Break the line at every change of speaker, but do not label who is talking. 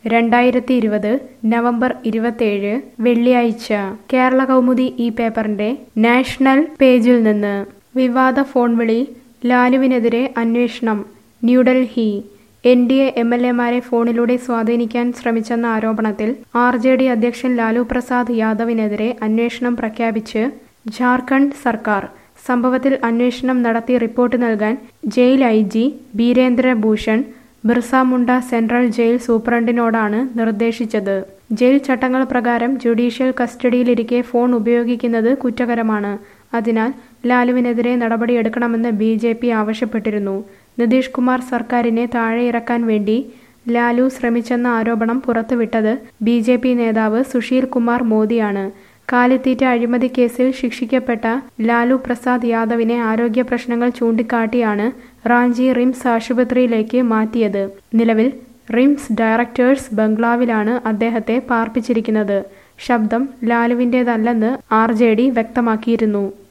രണ്ടായിരത്തി ഇരുപത് നവംബർ ഇരുപത്തേഴ് വെള്ളിയാഴ്ച കേരള കൗമുദി ഈ പേപ്പറിന്റെ നാഷണൽ പേജിൽ നിന്ന് വിവാദ ഫോൺ വിളി ലാലുവിനെതിരെ അന്വേഷണം New Delhi N D A M L എമാരെ ഫോണിലൂടെ സ്വാധീനിക്കാൻ ശ്രമിച്ചെന്ന ആരോപണത്തിൽ ആർ ജെ ഡി അധ്യക്ഷൻ ലാലു പ്രസാദ് യാദവിനെതിരെ അന്വേഷണം പ്രഖ്യാപിച്ച് ജാർഖണ്ഡ് സർക്കാർ സംഭവത്തിൽ അന്വേഷണം നടത്തി റിപ്പോർട്ട് നൽകാൻ jail I G Birendra Bhushan Birsa Munda central jail സൂപ്രണ്ടിനോടാണ് നിർദ്ദേശിച്ചത് ജയിൽ ചട്ടങ്ങൾ പ്രകാരം ജുഡീഷ്യൽ കസ്റ്റഡിയിലിരിക്കെ ഫോൺ ഉപയോഗിക്കുന്നത് കുറ്റകരമാണ് അതിനാൽ ലാലുവിനെതിരെ നടപടിയെടുക്കണമെന്ന് ബി ജെ പി ആവശ്യപ്പെട്ടിരുന്നു നിതീഷ് കുമാർ സർക്കാരിനെ താഴെയിറക്കാൻ വേണ്ടി ലാലു ശ്രമിച്ചെന്ന ആരോപണം പുറത്തുവിട്ടത് ബി ജെ പി നേതാവ് സുശീൽ കുമാർ മോദിയാണ് കാലിത്തീറ്റ അഴിമതി കേസിൽ ശിക്ഷിക്കപ്പെട്ട ലാലു പ്രസാദ് യാദവിനെ ആരോഗ്യ പ്രശ്നങ്ങൾ ചൂണ്ടിക്കാട്ടിയാണ് റാഞ്ചി റിംസ് ആശുപത്രിയിലേക്ക് മാറ്റിയത് നിലവിൽ റിംസ് ഡയറക്ടേഴ്സ് ബംഗ്ലാവിലാണ് അദ്ദേഹത്തെ പാർപ്പിച്ചിരിക്കുന്നത് ശബ്ദം ലാലുവിൻ്റേതല്ലെന്ന് ആർ ജെ ഡി വ്യക്തമാക്കിയിരുന്നു